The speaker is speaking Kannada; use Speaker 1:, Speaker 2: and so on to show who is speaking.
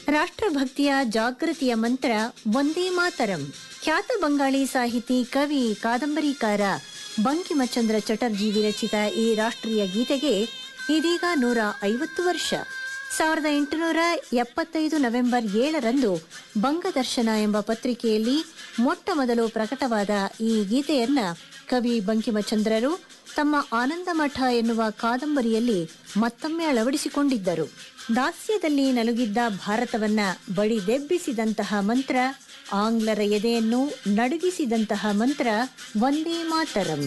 Speaker 1: ರಾಷ್ಟ್ರಭಕ್ತಿಯ ಜಾಗೃತಿಯ ಮಂತ್ರ ಒಂದೇ ಮಾತರಂ ಖ್ಯಾತ ಬಂಗಾಳಿ ಸಾಹಿತಿ ಕವಿ ಕಾದಂಬರಿಕಾರ ಬಂಕಿಮಚಂದ್ರ ಚಟರ್ಜಿ ವಿರಚಿತ ಈ ರಾಷ್ಟ್ರೀಯ ಗೀತೆಗೆ ಇದೀಗ ನೂರ ಐವತ್ತು ವರ್ಷ ಸಾವಿರದ ಎಂಟುನೂರ ಎಪ್ಪತ್ತೈದು ನವೆಂಬರ್ ಏಳರಂದು ಬಂಗದರ್ಶನ ಎಂಬ ಪತ್ರಿಕೆಯಲ್ಲಿ ಮೊಟ್ಟ ಮೊದಲು ಪ್ರಕಟವಾದ ಈ ಗೀತೆಯನ್ನ ಕವಿ ಬಂಕಿಮಚಂದ್ರರು ತಮ್ಮ ಆನಂದಮಠ ಎನ್ನುವ ಕಾದಂಬರಿಯಲ್ಲಿ ಮತ್ತೊಮ್ಮೆ ಅಳವಡಿಸಿಕೊಂಡಿದ್ದರು ದಾಸ್ಯದಲ್ಲಿ ನಲುಗಿದ್ದ ಭಾರತವನ್ನ ಬಡಿದೆಬ್ಬಿಸಿದಂತಹ ಮಂತ್ರ ಆಂಗ್ಲರ ಎದೆಯನ್ನು ನಡುಗಿಸಿದಂತಹ ಮಂತ್ರ ಒಂದೇ ಮಾತರಂ